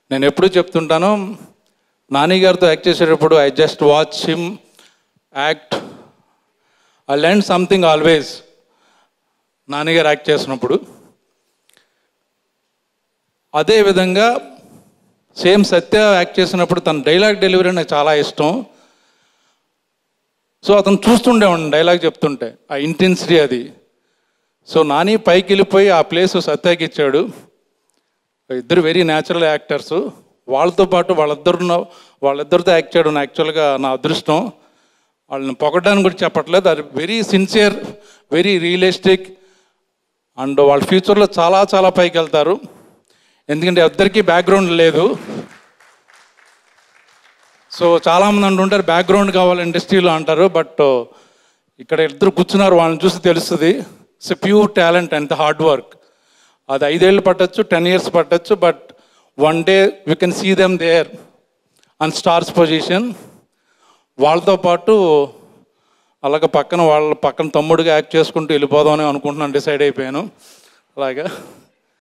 నేను ఎప్పుడూ చెప్తుంటాను నాని గారితో యాక్ట్ చేసేటప్పుడు I just watch him act I learn something always Nani గారు యాక్ట్ చేసినప్పుడు అదే విధంగా సేమ్ సత్య యాక్ట్ చేసినప్పుడు తన డైలాగ్ డెలివరీ నాకు చాలా ఇష్టం సో అతను చూస్తుండేవాడిని డైలాగ్ చెప్తుంటే ఆ ఇంటెన్సిటీ అది సో నాని పైకి వెళ్ళిపోయి ఆ ప్లేస్ సత్యాకి ఇచ్చాడు ఇద్దరు వెరీ న్యాచురల్ యాక్టర్స్ వాళ్ళతో పాటు వాళ్ళిద్దరు వాళ్ళిద్దరితో యాక్ట్ చేయడం యాక్చువల్గా నా అదృష్టం వాళ్ళని పొగడడానికి కూడా చెప్పట్లేదు అది very sincere very realistic and వాళ్ళ ఫ్యూచర్లో చాలా చాలా పైకి వెళ్తారు ఎందుకంటే ఇద్దరికీ బ్యాక్గ్రౌండ్ లేదు సో చాలామంది అంటుంటారు బ్యాక్గ్రౌండ్ కావాలి ఇండస్ట్రీలో అంటారు బట్ ఇక్కడ ఇద్దరు కూర్చున్నారు వాళ్ళని చూసి తెలుస్తుంది it's pure talent and hard work అది ఐదేళ్ళు పట్టచ్చు టెన్ ఇయర్స్ పట్టచ్చు but one day we can see them there on stars position వాళ్ళతో పాటు అలాగ పక్కన వాళ్ళ పక్కన తమ్ముడిగా యాక్ట్ చేసుకుంటూ వెళ్ళిపోదామని అనుకుంటున్నాను డిసైడ్ అయిపోయాను అలాగా